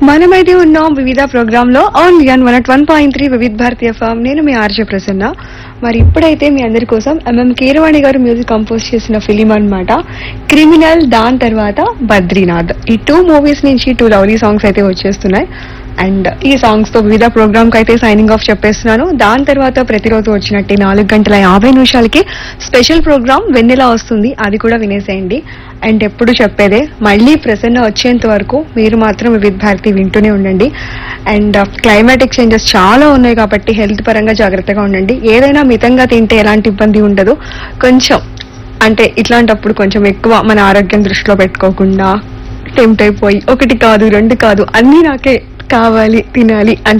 మనమైతే ఉన్నాం వివిధ ప్రోగ్రామ్ లో only on one one point three Vividh Bharati form నేను మీ ఆర్జే ప్రసన్న మరి ఇప్పుడైతే మీ అందరి కోసం ఎంఎం కీరవాణి గారు మ్యూజిక్ కంపోజ్ చేసిన ఫిలిం అన్నమాట క్రిమినల్ దాని తర్వాత బద్రీనాథ్ ఈ టూ మూవీస్ నుంచి టూ లవ్లీ సాంగ్స్ అయితే వచ్చేస్తున్నాయి అండ్ ఈ సాంగ్స్ తో వివిధ ప్రోగ్రామ్ కి అయితే సైనింగ్ ఆఫ్ చెప్పేస్తున్నాను దాని తర్వాత ప్రతిరోజు వచ్చినట్టు నాలుగు గంటల యాభై నిమిషాలకి స్పెషల్ ప్రోగ్రామ్ వెన్నెలా వస్తుంది అది కూడా వినేసేయండి అండ్ ఎప్పుడు చెప్పేదే మళ్ళీ ప్రసన్న వచ్చేంత వరకు మీరు మాత్రం వివిధ భారతి వింటూనే ఉండండి అండ్ క్లైమాటిక్ చేంజెస్ చాలా ఉన్నాయి కాబట్టి హెల్త్ పరంగా జాగ్రత్తగా ఉండండి ఏదైనా మితంగా తింటే ఎలాంటి ఇబ్బంది ఉండదు కొంచెం అంటే ఇట్లాంటప్పుడు కొంచెం ఎక్కువ మన ఆరోగ్యం దృష్టిలో పెట్టుకోకుండా టెంప్ట్ అయిపోయి ఒకటి కాదు రెండు కాదు అన్ని నాకే కావాలి తినాలి అని